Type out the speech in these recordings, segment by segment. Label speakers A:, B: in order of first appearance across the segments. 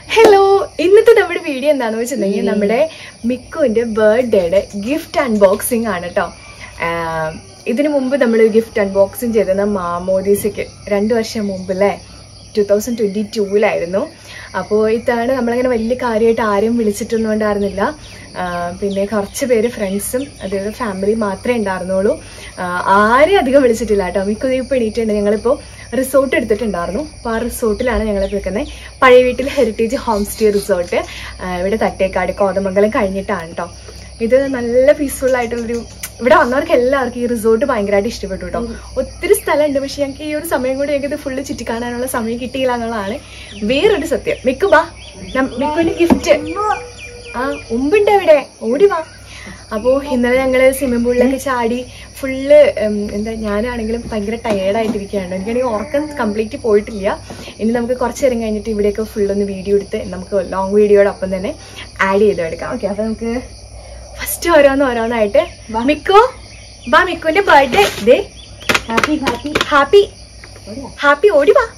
A: Hello ഇന്നത്തെ നമ്മുടെ video എന്താണെന്ന് വെച്ചിട്ടുണ്ടെങ്കിൽ നമ്മുടെ മിക്കുവിന്റെ ബർത്ത്ഡേയുടെ ഗിഫ്റ്റ് അൺബോക്സിംഗ് ആണ് കേട്ടോ ഇതിനു മുമ്പ് നമ്മൾ ഗിഫ്റ്റ് അൺബോക്സിംഗ് ചെയ്തത് മാമോദീസയ്ക്ക് രണ്ട് വർഷം മുമ്പ് അല്ലേ ടു തൗസൻഡ് ട്വൻറ്റി ടൂവിലായിരുന്നു അപ്പോൾ ഇതാണ് നമ്മളങ്ങനെ വലിയ കാര്യമായിട്ട് ആരും വിളിച്ചിട്ടൊന്നും ഉണ്ടായിരുന്നില്ല ആ, പിന്നെ കുറച്ച് പേര് ഫ്രണ്ട്സും അതേപോലെ ഫാമിലി മാത്രമേ ഉണ്ടായിരുന്നുള്ളൂ ആ, ആരെയും അധികം വിളിച്ചിട്ടില്ല കേട്ടോ മിക്കത് ഇപ്പോൾ എണീറ്റുണ്ട് ഞങ്ങളിപ്പോൾ റിസോർട്ട് എടുത്തിട്ടുണ്ടായിരുന്നു അപ്പോൾ ആ റിസോർട്ടിലാണ് ഞങ്ങളിപ്പോൾ നിൽക്കുന്നത് പഴയ വീട്ടിൽ ഹെറിറ്റേജ് ഹോം സ്റ്റേ റിസോർട്ട് ഇവിടെ തട്ടേക്കാട് കോതമംഗലം കഴിഞ്ഞിട്ടാണ് കേട്ടോ ഇത് നല്ല പീസ്ഫുൾ ആയിട്ടുള്ളൊരു ഇവിടെ വന്നവർക്ക് എല്ലാവർക്കും ഈ റിസോർട്ട് ഭയങ്കരമായിട്ട് ഇഷ്ടപ്പെട്ടു കേട്ടോ ഒത്തിരി സ്ഥലമുണ്ട് പക്ഷെ ഞങ്ങൾക്ക് ഈ ഒരു സമയം കൂടി ഞങ്ങൾക്ക് ഇത് ഫുള്ള് ചുറ്റിക്കാണാനുള്ള സമയം കിട്ടിയില്ല എന്നുള്ളതാണ് വേറൊരു സത്യം മിക്കു ബാ നം- മിക്കുവിന്റെ ഗിഫ്റ്റ് ആ ഉമ്പുണ്ട് അവിടെ ഓടി വാ അപ്പോൾ ഇന്നലെ ഞങ്ങള് സ്വിമ്മിംഗ് പൂളിലൊക്കെ ചാടി ഫുള്ള് എന്താ ഞാനാണെങ്കിലും ഭയങ്കര ടയേർഡായിട്ടിരിക്കുകയാണ് എനിക്കാണെങ്കിൽ ഉറക്കം കംപ്ലീറ്റ് പോയിട്ടില്ല ഇനി നമുക്ക് കുറച്ച് നേരം കഴിഞ്ഞിട്ട് ഇവിടെയൊക്കെ ഫുൾ ഒന്ന് വീഡിയോ എടുത്ത് നമുക്ക് ലോങ് വീഡിയോടൊപ്പം തന്നെ ആഡ് ചെയ്ത് എടുക്കാം ഓക്കെ അപ്പോൾ നമുക്ക് ഫസ്റ്റ് ഓരോന്ന് ഓരോന്നായിട്ട് മിക്കു ബാ മിക്കുവിന്റെ ബർത്ത്ഡേ ദേ
B: ഹാപ്പി ഹാപ്പി
A: ഹാപ്പി ഹാപ്പി ഓടി വാ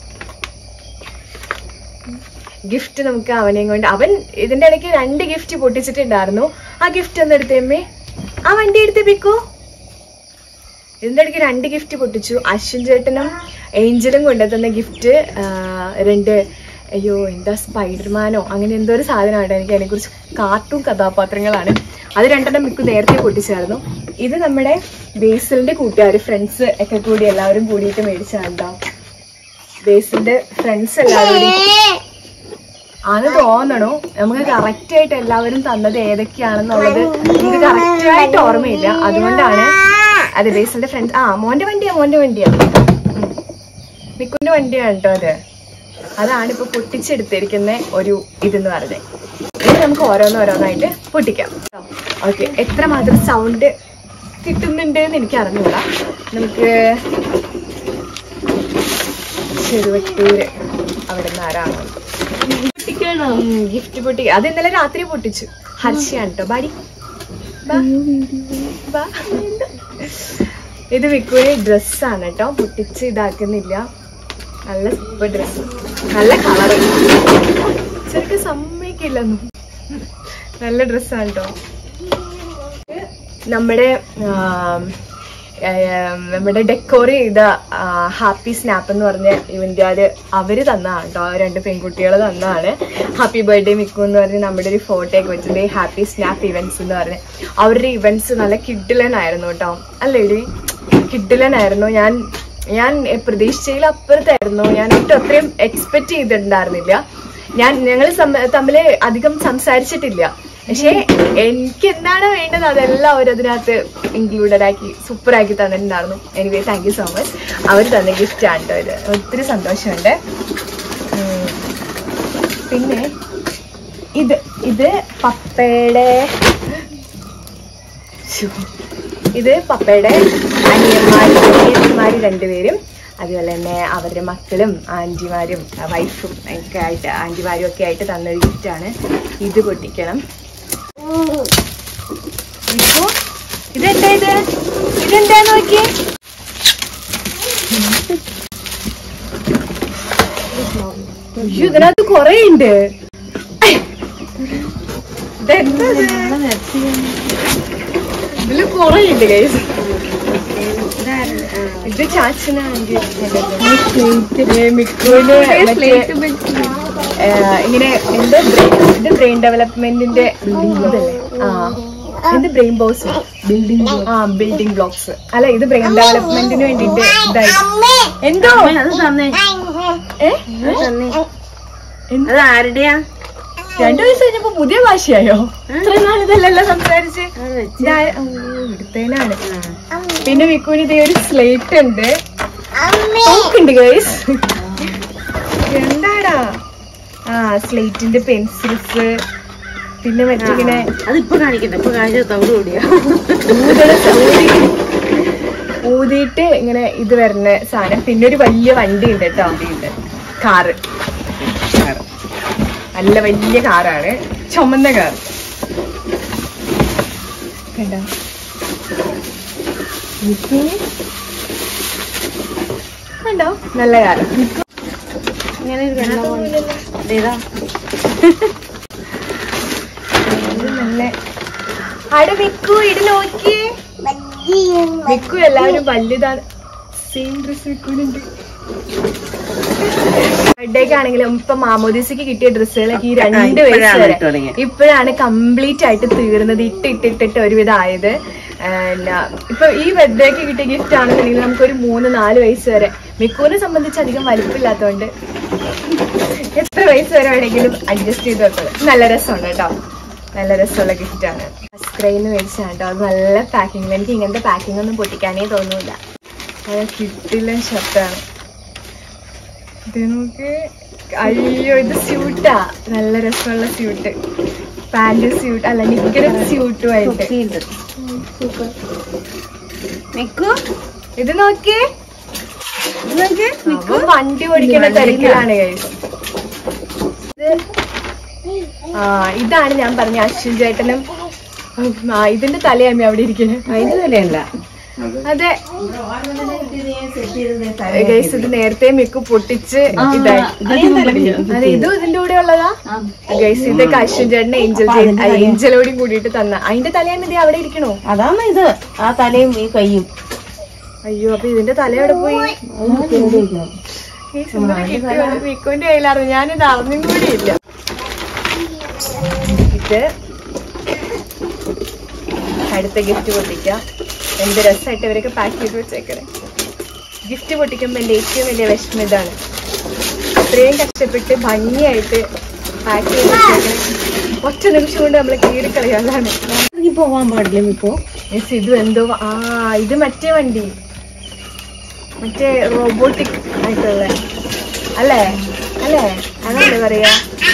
A: ഗിഫ്റ്റ് നമുക്ക് അവനെയും കൊണ്ട് അവൻ ഇതിന്റെ ഇടയ്ക്ക് രണ്ട് ഗിഫ്റ്റ് പൊട്ടിച്ചിട്ടുണ്ടായിരുന്നു ആ ഗിഫ്റ്റ് ഒന്ന് എടുത്തേമ്മേ ആ വണ്ടി എടുത്ത് പിക്കോ ഇതിന്റെ ഇടയ്ക്ക് രണ്ട് ഗിഫ്റ്റ് പൊട്ടിച്ചു അശ്വിൻ ചേട്ടനും ഏഞ്ചലും കൊണ്ടുതന്ന ഗിഫ്റ്റ് രണ്ട് അയ്യോ എന്താ സ്പൈഡർമാനോ അങ്ങനെ എന്തോ ഒരു സാധനമാണ് എനിക്ക് അതിനെക്കുറിച്ച് കാർട്ടൂൺ കഥാപാത്രങ്ങളാണ് അത് രണ്ടെണ്ണം മിക്കു നേരത്തെ പൊട്ടിച്ചായിരുന്നു ഇത് നമ്മുടെ ബേസിലിന്റെ കൂട്ടുകാർ ഫ്രണ്ട്സ് ഒക്കെ കൂടി എല്ലാവരും കൂടിയിട്ട് മേടിച്ചാണ്ടാ ബേസിലിന്റെ ഫ്രണ്ട്സ് എല്ലാവരും കൂടി ആണ് തോന്നണു നമുക്ക് കറക്റ്റ് ആയിട്ട് എല്ലാവരും തന്നത് ഏതൊക്കെയാണെന്നുള്ളത് നമുക്ക് കറക്റ്റ് ആയിട്ട് ഓർമ്മയില്ല അതുകൊണ്ടാണ് അതെ ബേസിന്റെ ഫ്രണ്ട്സ് ആ മോന്റെ വണ്ടിയാ മോന്റെ വണ്ടിയാ ഉം. മിക്കുന്റെ വണ്ടിയാണ് കേട്ടോ അത് അതാണ് ഇപ്പൊ പൊട്ടിച്ചെടുത്തിരിക്കുന്ന ഒരു ഇതെന്ന് പറഞ്ഞത് ഇനി നമുക്ക് ഓരോന്ന് ഓരോന്നായിട്ട് പൊട്ടിക്കാം ഓക്കെ എത്രമാത്രം സൗണ്ട് കിട്ടുന്നുണ്ട് എന്ന് എനിക്ക് അറിഞ്ഞൂടാ നമുക്ക് ചെറുവട്ടൂര് അവിടെ നിന്ന് ആരാണോ ഗിഫ്റ്റ് പൊട്ടി അത് ഇന്നലെ രാത്രി പൊട്ടിച്ചു ഹർഷയാണ് കേട്ടോ ബാഡി ബാ. ബാ. ഇത് വിക്കുവിന് ഡ്രസ്സാണ് കേട്ടോ പൊട്ടിച്ച് ഇതാക്കുന്നില്ല നല്ല സൂപ്പർ ഡ്രസ് നല്ല കളറ് ശരിക്കും സമ്മതിക്കില്ലെന്നു നല്ല ഡ്രസ്സാണ് കേട്ടോ നമ്മുടെ ആം, ഏം, നമ്മുടെ ഡെക്കോർ ചെയ്ത ഹാപ്പി സ്നാപ്പ് എന്ന് പറഞ്ഞ ഇവന്റെ അത് അവര് തന്നതാണ് കേട്ടോ ആ രണ്ട് പെൺകുട്ടികൾ തന്നതാണ് ഹാപ്പി ബർത്ത്ഡേ മിക്കു എന്ന് പറഞ്ഞ് നമ്മുടെ ഒരു ഫോട്ടോ ഒക്കെ വെച്ചത് ഹാപ്പി സ്നാപ്പ് ഇവന്റ്സ് എന്ന് പറഞ്ഞ് അവരുടെ ഇവന്റ്സ് നല്ല കിഡിലൻ ആയിരുന്നു കേട്ടോ അല്ലേ ഇടി കിഡിലൻ ആയിരുന്നു ഞാൻ ഞാൻ പ്രതീക്ഷിച്ചതിൽ അപ്പുറത്തായിരുന്നു ഞാൻ ഒട്ടും അത്രയും എക്സ്പെക്ട് ചെയ്തിട്ടുണ്ടായിരുന്നില്ല ഞാൻ ഞങ്ങൾ തമ്മിൽ അധികം സംസാരിച്ചിട്ടില്ല പക്ഷേ എനിക്ക് എന്താണ് വേണ്ടത് അതെല്ലാം അവർ അതിനകത്ത് ഇൻക്ലൂഡഡ് ആക്കി സൂപ്പർ ആക്കി തന്നിട്ടുണ്ടായിരുന്നു anyway thank you so much അവർ തന്ന ഗിഫ്റ്റ് ആണ് കേട്ടോ ഇത് ഒത്തിരി സന്തോഷമുണ്ട് ഉം. പിന്നെ ഇത് ഇത് പപ്പയുടെ ശ്ശോ. ഇത് പപ്പയുടെ അനിയന്മാർ അനിയന്മാർ രണ്ടുപേരും അതുപോലെ തന്നെ അവരുടെ മക്കളും ആൻറ്റിമാരും വൈഫും ഒക്കെ ആയിട്ട് ആൻറ്റിമാരും ഒക്കെ ആയിട്ട് തന്നൊരു ഗിഫ്റ്റാണ് ഇത് പൊട്ടിക്കണം ഇപ്പോ ഇതെന്താ ഇത് ഇതെന്താന്ന് നോക്കിയേ അയ്യോ ഇതിനകത്ത് കൊറേ ഉണ്ട് ഇതെന്താ ഇത്? ഇതില് കൊറേ ഉണ്ട് ഗൈസ് ഇത് ചാച്ചന മിക്കുവിന് മറ്റേ, ഏ, ഇങ്ങനെ എന്താ ബ്രെയിൻ ഇത് ബ്രെയിൻ ഡെവലപ്മെന്റിന്റെ ഇതല്ലേ ആ ഇത് ബ്രെയിൻ ബോക്സ് ബിൽഡിംഗ് ആ ബിൽഡിംഗ് ബ്ലോക്സ് അല്ല ഇത് ബ്രെയിൻ ഡെവലപ്മെന്റിന് വേണ്ടിട്ട് ഇതായി എന്തോ
B: അത് തന്നെ
A: ഏ
B: തന്നെ
A: എന്ത്?
B: അത് ആരുടെയാ
A: രണ്ടു വയസ്സ് കഴിഞ്ഞപ്പോ പുതിയ ഭാഷയായോ ഇത്രയും നാൾ ഇതല്ലല്ലോ സംസാരിച്ച്
B: അത് വെച്ച്
A: ഇതാ- ഓ, ഇവിടുത്തേനാണ് പിന്നെ മിക്കുവിന് ഇതേ ഒരു സ്ലേറ്റ് ഉണ്ട് ഉണ്ട് ഗൈസ് എന്താടാ ആ സ്ലേറ്റിന്റെ പെൻസിൽസ് പിന്നെ മറ്റിങ്ങനെ
B: അതിപ്പോ കാണിക്കണ്ട ഇപ്പൊ കാണിച്ച തവിട് കൂടിയാ
A: ഊതണ ഊതി ഊതിയിട്ട് ഇങ്ങനെ ഇത് വരുന്ന സാധനം പിന്നെ ഒരു വലിയ വണ്ടി ഉണ്ട് കേട്ടോ വണ്ടിയുണ്ട് കാറ് കാറ് നല്ല വലിയ കാറാണ് ചുമന്ന കാർ കണ്ടോ മിക്കു കണ്ടോ നല്ല കാറ്
B: ഇങ്ങനെ ഒരു വെള്ളം കൊണ്ട്. ഇതേതാ
A: ഇത് നല്ല അവിടെ മിക്കു ഇടി നോക്കിയേ മിക്കു എല്ലാവരും വലുതാണ് സെയിം ഡ്രസ് മിക്കുനുണ്ട് ബർത്ത്ഡേക്ക് ആണെങ്കിലും ഇപ്പൊ മാമോദീസക്ക് കിട്ടിയ ഡ്രസ്സുകളൊക്കെ ഈ രണ്ട് വയസ്സ്
B: ഇപ്പോഴാണ്
A: വരെ
B: ഇട്ട് തുടങ്ങിയത്.
A: ഇപ്പോഴാണ് കംപ്ലീറ്റ് ആയിട്ട് തീർന്നത് ഇട്ട് ഇട്ടിട്ടിട്ട് ഒരുവിധം ആയത് പിന്നെ ഇപ്പൊ ഈ ബർത്ത്ഡേക്ക് കിട്ടിയ ഗിഫ്റ്റ് ആണെന്നുണ്ടെങ്കിൽ നമുക്കൊരു മൂന്ന് നാല് വയസ്സ് വരെ മിക്കുവിനെ സംബന്ധിച്ച് അധികം വലിപ്പില്ലാത്തതുകൊണ്ട് എത്ര വയസ്സ് വരെ വേണമെങ്കിലും അഡ്ജസ്റ്റ് ചെയ്ത് വെക്കണം നല്ല രസമുണ്ട് കേട്ടോ നല്ല രസമുള്ള ഗിഫ്റ്റാണ് സ്ക്രൈന്ന് മേടിച്ചാണ് കേട്ടോ അത് നല്ല പാക്കിംഗ് എനിക്ക് ഇങ്ങനത്തെ പാക്കിംഗ് ഒന്നും പൊട്ടിക്കാനേ തോന്നൂല അത് കിട്ടില്ല ഷർട്ടാണ് ഇത് നമുക്ക് അയ്യോ ഇത് സ്യൂട്ടാ നല്ല രസമുള്ള സ്യൂട്ട് പാന്റ് സ്യൂട്ട് അല്ല നിക്കർ സ്യൂട്ടുമായിട്ട്
B: തൊപ്പിയുണ്ട് മിക്കു
A: ഇത് നോക്കിയേ
B: ഇത് നോക്കിയേ
A: അവൻ വണ്ടി ഓടിക്കുന്ന തിരക്കിലാണ് guys. ഇത് ആ ഇതാണ് ഞാൻ പറഞ്ഞ അശ്വിൻ ചേട്ടനും ഉം, ആ, ഇതിന്റെ തലയമ്മ അവിടെ ഇരിക്കുന്നത്
B: അതിന്റെ വിലയല്ല
A: അതെ ഗൈസ് ഇത് നേരത്തെ മിക്കു പൊട്ടിച്ച് ഇതായി അതെ ഇതും ഇതിന്റെ കൂടെ ഉള്ളതാ ഗൈസ് ഇതൊക്കെ അശ്വിൻ ചേട്ടൻ ഏഞ്ചൽ ഏഞ്ചലോടും കൂടിയിട്ട് തന്ന അതിന്റെ തലയമ്മ ഇത് അവിടെ ഇരിക്കണോ
B: അതാണ് ഇത് ആ തലയും ഈ കൈയും
A: അയ്യോ അപ്പൊ ഇതിന്റെ തല എവിടെ പോയി ഗൈസ്, ഇന്നലെ കിട്ടിയത് മിക്കുവിന്റെ കയ്യിലായിരുന്നു ഞാനിത് അറിഞ്ഞും കൂടിയില്ല ഇത് അടുത്ത ഗിഫ്റ്റ് പൊട്ടിക്കാം എന്ത് രസമായിട്ട് ഇവരൊക്കെ പാക്ക് ചെയ്ത് വെച്ചേക്കണേ ഗിഫ്റ്റ് പൊട്ടിക്കുമ്പോൾ എൻ്റെ ഏറ്റവും വലിയ വിഷമം ഇതാണ് അത്രയും കഷ്ടപ്പെട്ട് ഭംഗിയായിട്ട് പാക്ക് ചെയ്ത് വെച്ചേക്കണേ ഒറ്റ നിമിഷം കൊണ്ട് നമ്മൾ കീറിക്കളയാതാണ്
B: ഇറങ്ങി പോവാൻ പാടില്ല മിക്കു
A: മിസ് ഇത് എന്തോ ആ ഇത് മറ്റേ വണ്ടി മറ്റേ റോബോട്ടിക് ആയിട്ടുള്ള അല്ലേ അല്ലേ അതല്ലേ പറയാ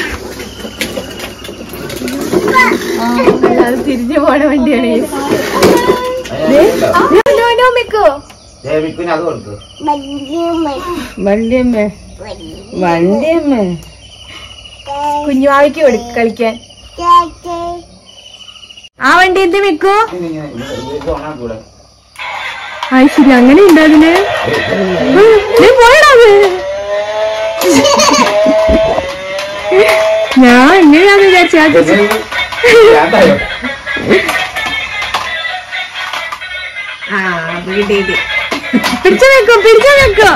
A: അല്ല, അത് തിരിഞ്ഞു പോണ വണ്ടിയാണ് ഈ. ദേ, ആ, നോ, നോ, മിക്കോ
C: ദേവിക്കുന് അത് കൊടുത്തു
B: വണ്ടിയമ്മേ വണ്ടിയമ്മേ
A: കുഞ്ഞുവാവയ്ക്ക് കൊടുക്ക കളിക്കാൻ ആ വണ്ടി എന്ത് മിക്കോ
C: ഇത് ഓണാക്കൂടെ
A: ആ ശരി അങ്ങനെ ഉണ്ട് അതിന് നീ പോയടാ അത് ഞാൻ എങ്ങനെയാന്ന് വിചാരിച്ചാ
C: വേണ്ടായോ
B: ആ കിട്ടി കിട്ടി
A: പിടിച്ചു വെക്കോ പിടിച്ചു വെക്കോ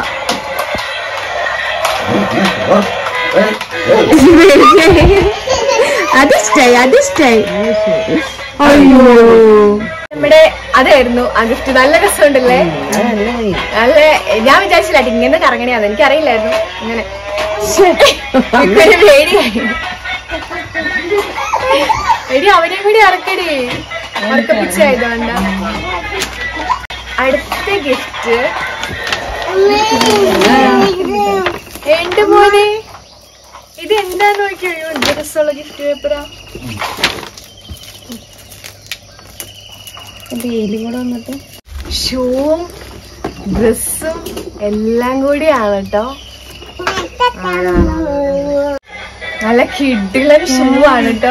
A: അതിഷ്ടായി അതിഷ്ടായി അയ്യോ നമ്മുടെ അതായിരുന്നു ആ ഗിഫ്റ്റ് നല്ല രസമുണ്ടല്ലേ
B: അത് നല്ല കൈ
A: നല്ല ഞാൻ വിചാരിച്ചില്ല അത് ഇങ്ങനെ കറങ്ങണയാന്ന് എനിക്കറിയില്ലായിരുന്നു ഇങ്ങനെ ഇപ്പൊരു പേടിയായി എടി അവനെയും കൂടി ഇറക്കടി ഉറക്കപ്പിച്ചായതുകൊണ്ട് അടുത്ത ഗിഫ്റ്റ് എന്റെ മോനെ ഇത് എന്താന്ന് നോക്കിയോ അയ്യോ എന്ത് രസമുള്ള ഗിഫ്റ്റ് പേപ്പറാ
B: എലിയും കൂടെ വന്നിട്ട്
A: ഷൂവും ഡ്രസ്സും എല്ലാം കൂടിയാണ് കേട്ടോ നല്ല കിഡിലൻ ഷൂ ആണ് കേട്ടോ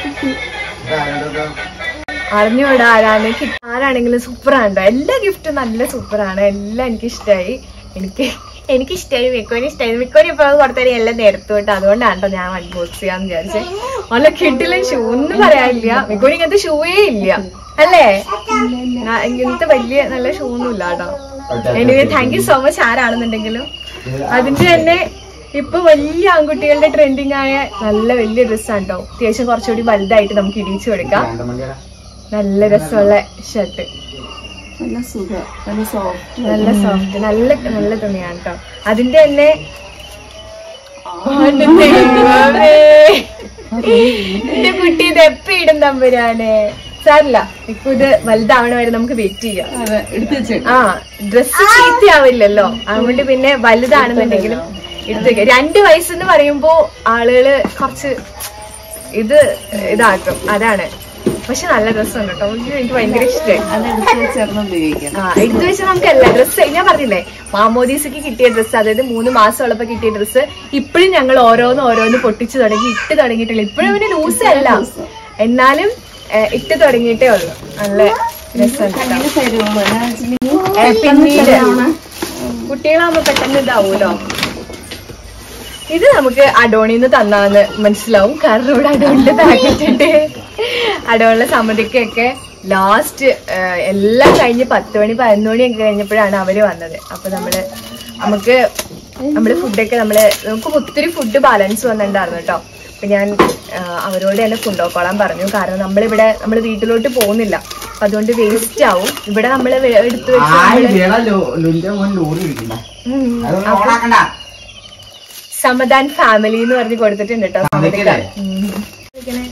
A: അറിഞ്ഞൂടാ ആരാണ് കി- ആരാണെങ്കിലും സൂപ്പറാണ് കേട്ടോ എല്ലാ ഗിഫ്റ്റും നല്ല സൂപ്പറാണ് എല്ലാം എനിക്ക് ഇഷ്ടമായി എനിക്ക് എനിക്ക് ഇഷ്ടമായി മിക്കോന് ഇഷ്ടമായി മിക്കോന് ഇപ്പൊ കൊടുത്തരി എല്ലാം നേരത്തു കേട്ടോ അതുകൊണ്ടാണ് കേട്ടോ ഞാൻ അൺബോക്സ് ചെയ്യാന്ന് വിചാരിച്ചേ നല്ല കിഡിലൻ ഷൂ ഒന്നും പറയാനില്ല മിക്കോന് ഇങ്ങനത്തെ ഷൂവേ ഇല്ല അല്ലേ ഞാൻ ഇങ്ങനത്തെ വലിയ നല്ല ഷൂ ഒന്നും ഇല്ല കേട്ടോ anyway thank you so much ആരാണെന്നുണ്ടെങ്കിലും അതിന്റെ തന്നെ ഇപ്പൊ വലിയ ആൺകുട്ടികളുടെ ട്രെൻഡിങ് ആയ നല്ല വലിയ ഡ്രസ്സാണ് കേട്ടോ അത്യാവശ്യം കുറച്ചുകൂടി വലുതായിട്ട് നമുക്ക് ഇടിച്ചു കൊടുക്കാം നല്ല രസമുള്ള ഷർട്ട്
B: നല്ല സുഖം നല്ല സോഫ്റ്റ്
A: നല്ല സോഫ്റ്റ് നല്ല നല്ല തുണിയാണ് കേട്ടോ അതിന്റെ തന്നെ ഓന്റെ ദൈവമേ. എന്റെ കുട്ടി ഇത് എപ്പ ഇടും തമ്പുരാനെ സാറില്ല ഇപ്പൊ ഇത് വലുതാവണ വരെ നമുക്ക് വെയിറ്റ് ചെയ്യാം
B: അതെ എടുത്തു വെച്ചു
A: ആ ഡ്രസ് ചീത്തയാവില്ലല്ലോ അതുകൊണ്ട് പിന്നെ വലുതാണെന്നുണ്ടെങ്കിലും എടുത്ത് വെക്കാം. രണ്ട് വയസ്സെന്ന് പറയുമ്പോ ആളുകള് കുറച്ച് ഇത് ഇതാക്കും അതാണ് പക്ഷെ നല്ല രസമുണ്ട് കേട്ടോ എനിക്ക് എനിക്ക് ഭയങ്കര ഇഷ്ടമായി
B: അത് എടുത്തു വെച്ചേർന്ന് ഉപയോഗിക്കാം
A: ആ എടുത്തു വെച്ചാൽ നമുക്ക് എല്ലാ ഡ്രസ്സ് ഞാൻ പറഞ്ഞില്ലേ മാമോദീസക്ക് കിട്ടിയ ഡ്രസ്സ് അതായത് മൂന്ന് മാസം ഉള്ളപ്പോ കിട്ടിയ ഡ്രസ്സ് ഇപ്പോഴും ഞങ്ങൾ ഓരോന്ന് ഓരോന്ന് പൊട്ടിച്ചു തുടങ്ങി ഇട്ട് തുടങ്ങിയിട്ടില്ല ഇപ്പോഴും അവന് ലൂസ് അല്ല എന്നാലും ഏ, ഇട്ട് തുടങ്ങിയിട്ടേ ഉള്ളൂ നല്ല രസമുണ്ട് കേട്ടോ.
B: അങ്ങനെ തരുമോ എന്നാ വെച്ചിട്ടുണ്ടെങ്കിൽ
A: ഏ, പിന്നീട് കുട്ടികളാകുമ്പോ പെട്ടെന്ന് ഇതാവൂലോ ഇത് നമുക്ക് അഡോണിന്ന് തന്നാന്ന് മനസ്സിലാവും കാരണം ഇവിടെ അഡോണിന്റെ പാക്കറ്റ് ഉണ്ട് അഡോണിലെ സമ്മതിക്കൊക്കെ ലാസ്റ്റ് എല്ലാം കഴിഞ്ഞ് പത്ത് മണി പതിനൊന്ന് മണിയൊക്കെ കഴിഞ്ഞപ്പോഴാണ് അവര് വന്നത് അപ്പൊ നമ്മള് നമുക്ക് നമ്മള് ഫുഡൊക്കെ നമ്മള് നമുക്ക് ഒത്തിരി ഫുഡ് ബാലൻസ് വന്നിട്ടുണ്ടായിരുന്നു കേട്ടോ അപ്പൊ ഞാൻ ആ, അവരോട് തന്നെ കൊണ്ടുപോയിക്കോളാൻ പറഞ്ഞു കാരണം നമ്മളിവിടെ നമ്മൾ വീട്ടിലോട്ട് പോകുന്നില്ല അപ്പൊ അതുകൊണ്ട് വേസ്റ്റ് ആവും ഇവിടെ നമ്മള് വെ- എടുത്തു വെച്ച്
C: ആയി
A: നമ്മള്
C: വേണം ലുന്റെ മോൻ ലോറി ഇരിക്കണ്ട
A: ഉം.
C: അതൊന്നും ഓണാക്കണ്ട
A: സമദാൻ ഫാമിലി എന്ന് പറഞ്ഞ് കൊടുത്തിട്ടുണ്ട് കേട്ടോ
C: സമ്മതിക്കല്ലേ?
A: ഉം. ഇരിക്കണേ.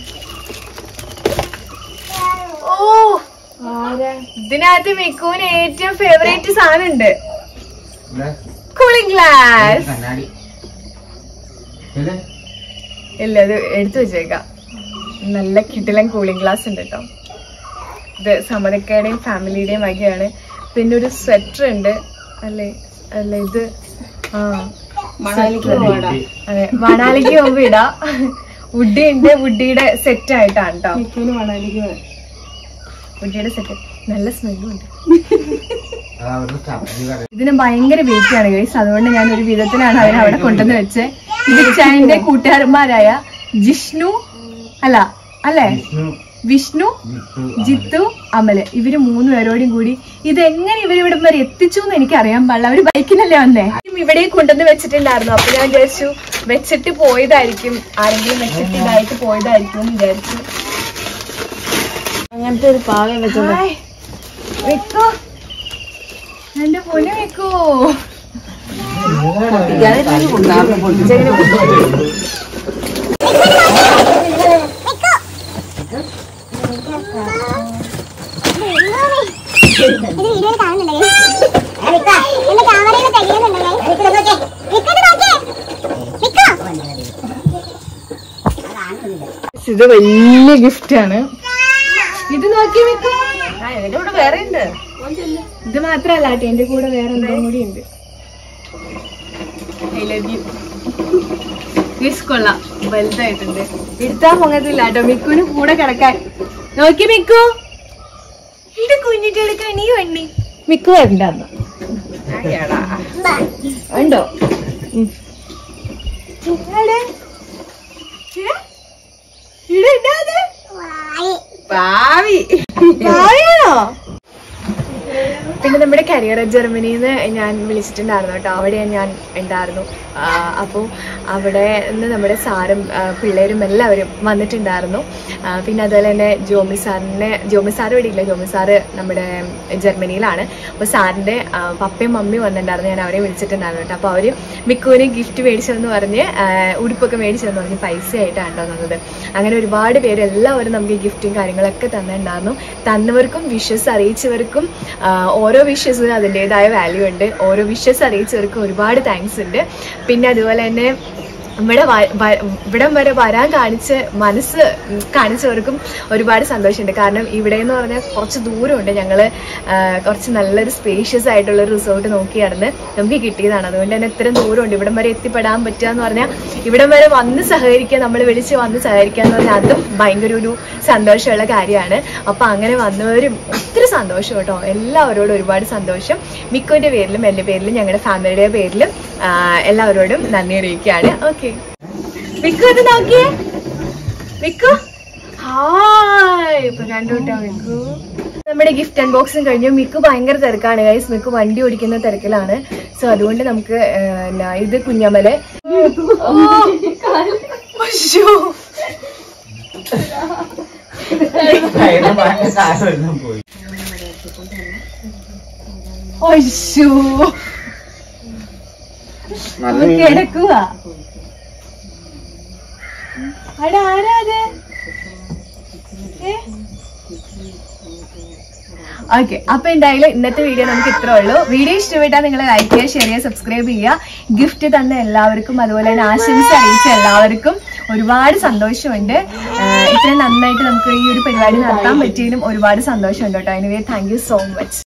A: ഓ ഇതിനകത്ത് മിക്കുവിന് ഏറ്റവും ഫേവറേറ്റ് സാധനം ഉണ്ട്
C: ഇവിടെ
A: കൂളിംഗ് ഗ്ലാസ്
C: കണ്ണാടി ഇത്
A: ഇല്ല അത് എടുത്തു വെച്ചേക്കാം നല്ല കിടിലൻ കൂളിംഗ് ഗ്ലാസ് ഉണ്ട് കേട്ടോ ഇത് സമതക്കയുടെയും ഫാമിലിയുടെയും വകയാണ് പിന്നെ ഒരു സ്വെറ്റർ ഉണ്ട് അല്ലേ അല്ല ഇത് ആ
B: മണാലിക്ക് പോവാടാ
A: അതെ മണാലിക്ക് മുമ്പ് ഇടാം വുഡി ഉണ്ട് വുഡിയുടെ സെറ്റ് ആയിട്ടാണ് കേട്ടോ
B: മിക്കുവിന് മണാലിക്ക് പോവാം
A: വുഡിയുടെ സെറ്റ് നല്ല സ്മെല്ലും ഉണ്ട്
C: അത് അവരുടെ സബ്ജി കറി
A: ഇതിന് ഭയങ്കര വെയിറ്റ് ആണ് ഗൈസ് അതുകൊണ്ട് ഞാൻ ഒരു വിധത്തിലാണ് അവരെ അവിടെ കൊണ്ടുവന്ന് വെച്ച് ഇത് ചായന്റെ കൂട്ടുകാരന്മാരായ ജിഷ്ണു അല്ല അല്ലേ
C: വിഷ്ണു
A: വിഷ്ണു
C: വിഷ്ണു
A: ജിത്തു അമല് ഇവര് മൂന്ന് പേരോടും കൂടി ഇത് എങ്ങനെ ഇവർ ഇവിടെ വരെ എത്തിച്ചു എന്ന് എനിക്ക് അറിയാൻ പാടില്ല അവര് ബൈക്കിനല്ലേ വന്നേ ഇവിടെ കൊണ്ടുവന്ന് വെച്ചിട്ടുണ്ടായിരുന്നു അപ്പൊ ഞാൻ വിചാരിച്ചു വെച്ചിട്ട് പോയതായിരിക്കും ആരെങ്കിലും വെച്ചിട്ട് ഇതായിട്ട് പോയതായിരിക്കും എന്ന് വിചാരിച്ചു
B: അങ്ങനത്തെ ഒരു പാകം വെച്ചോണ്ട്
A: ഹായ്. വെക്കോ എന്റെ പൊന്നു വെക്കോ
D: ഇത് വീഡിയോയിൽ കാണുന്നുണ്ട് എന്റെ ക്യാമറയിൽ തികയുന്നുണ്ട്
A: ഇത് വലിയ ഗിഫ്റ്റ് ആണ് ഇത് നോക്കി വെക്കോ
B: ഇതിന്റെ കൂടെ വേറെ ഉണ്ട്
A: ഇത് മാത്രല്ല കേട്ടോ എന്റെ കൂടെ വേറെ എന്തോ കൂടി ഉണ്ട് ഐ ലവ് യു ഗിസ് കൊള്ളാം വലുതായിട്ടുണ്ട് എടുത്താ പൊങ്ങത്തില്ല കേട്ടോ മിക്കുവിന് കൂടെ കിടക്കാൻ നോക്കി മിക്കു ഇത് കുഞ്ഞിട്ട് എടുക്കാൻ നീ വണ്ണി മിക്കു വരണ്ട അന്ന് ഉണ്ടോ ഉം. എവിടെ? ഏ? ഇവിടെ ഇണ്ടാ അത്? ഭാവി ഭാവിയാണോ പിന്നെ നമ്മുടെ കരിയർ ജർമ്മനിയിൽ നിന്ന് ഞാൻ വിളിച്ചിട്ടുണ്ടായിരുന്നു കേട്ടോ അവിടെ ഞാൻ ഉണ്ടായിരുന്നു അപ്പോൾ അവിടെ നിന്ന് നമ്മുടെ സാറും ആ, പിള്ളേരും എല്ലാവരും വന്നിട്ടുണ്ടായിരുന്നു ആ, പിന്നെ അതുപോലെ തന്നെ ജോമി സാറിനെ ജോമി സാറ് ഇവിടെ ഇല്ല ജോമി സാറ് നമ്മുടെ ജർമ്മനിയിലാണ് അപ്പോൾ സാറിൻ്റെ ആ, പപ്പയും മമ്മിയും വന്നിട്ടുണ്ടായിരുന്നു ഞാൻ അവരെ വിളിച്ചിട്ടുണ്ടായിരുന്നു കേട്ടോ അപ്പോൾ അവർ മിക്കുവിന് ഗിഫ്റ്റ് മേടിച്ചതെന്ന് പറഞ്ഞ് ആ, ഉടുപ്പൊക്കെ മേടിച്ചതെന്ന് പറഞ്ഞ് പൈസ ആയിട്ടാണ് കേട്ടോ തന്നത് അങ്ങനെ ഒരുപാട് പേര് എല്ലാവരും നമുക്ക് ഗിഫ്റ്റും കാര്യങ്ങളൊക്കെ തന്നിട്ടുണ്ടായിരുന്നു തന്നവർക്കും വിഷസ് അറിയിച്ചവർക്കും ആ, ഓരോ വിഷസിനും അതിൻ്റെതായ വാല്യൂ ഉണ്ട് ഓരോ വിഷസ് അറിയിച്ചവർക്കും ഒരുപാട് താങ്ക്സ് ഉണ്ട് പിന്നെ അതുപോലെ തന്നെ ഇവിടെ വ- വ- ഇവിടം വരെ വരാൻ കാണിച്ച് മനസ്സ് കാണിച്ചവർക്കും ഒരുപാട് സന്തോഷമുണ്ട് കാരണം ഇവിടെ എന്ന് പറഞ്ഞാൽ കുറച്ച് ദൂരമുണ്ട് ഞങ്ങൾ കുറച്ച് നല്ലൊരു സ്പേഷ്യസ് ആയിട്ടുള്ള ഒരു റിസോർട്ട് നോക്കി നടന്ന് നമുക്ക് കിട്ടിയതാണ് അതുകൊണ്ട് തന്നെ ഇത്രയും ദൂരമുണ്ട് ഇവിടം വരെ എത്തിപ്പെടാൻ പറ്റുക എന്ന് പറഞ്ഞാൽ ഇവിടം വരെ വന്ന് സഹകരിക്കുക നമ്മൾ വിളിച്ച് വന്ന് സഹകരിക്കുക എന്ന് പറഞ്ഞാൽ അതും ഭയങ്കര ഒരു സന്തോഷമുള്ള കാര്യമാണ് അപ്പൊ അങ്ങനെ വന്നവരും ഒത്തിരി സന്തോഷം കേട്ടോ എല്ലാവരോടും ഒരുപാട് സന്തോഷം മിക്കോന്റെ പേരിലും എൻ്റെ പേരിലും ഞങ്ങളുടെ ഫാമിലിയുടെ പേരിലും ആ, എല്ലാവരോടും നന്ദി അറിയിക്കുകയാണ് ഓക്കെ മിക്കു ഇത് നോക്കിയേ മിക്കു ഹായ് ഇപ്പൊ കണ്ടുവിട്ടോ മിക്കു നമ്മുടെ ഗിഫ്റ്റ് അൺബോക്സിങ് കഴിഞ്ഞു മിക്കു ഭയങ്കര തിരക്കാണ് ഗൈസ് മിക്കു വണ്ടി ഓടിക്കുന്ന തിരക്കിലാണ് സോ അതുകൊണ്ട് നമുക്ക് ആ, എന്നാ, ഇത് കുഞ്ഞമല് ഓ, അശ്ശോ.
C: കയ്യിന്ന് ഭയങ്കര സാധനം പോയി
A: അശ്ശോ
C: നല്ല
A: കിടക്കുക അവിടെ ആരാ അത് ഓക്കെ അപ്പൊ എന്തായാലും ഇന്നത്തെ വീഡിയോ നമുക്ക് ഇത്ര ഉള്ളൂ വീഡിയോ ഇഷ്ടപ്പെട്ടാൽ നിങ്ങൾ ലൈക്ക് ചെയ്യുക ഷെയർ ചെയ്യുക സബ്സ്ക്രൈബ് ചെയ്യുക ഗിഫ്റ്റ് തന്ന എല്ലാവർക്കും അതുപോലെ തന്നെ ആശംസ അറിയിച്ച എല്ലാവർക്കും ഒരുപാട് സന്തോഷമുണ്ട് ആഹ് ഇത്രയും നന്നായിട്ട് നമുക്ക് ഈ ഒരു പരിപാടി നടത്താൻ പറ്റിയതിലും ഒരുപാട് സന്തോഷമുണ്ട് കേട്ടോ anyway thank you so much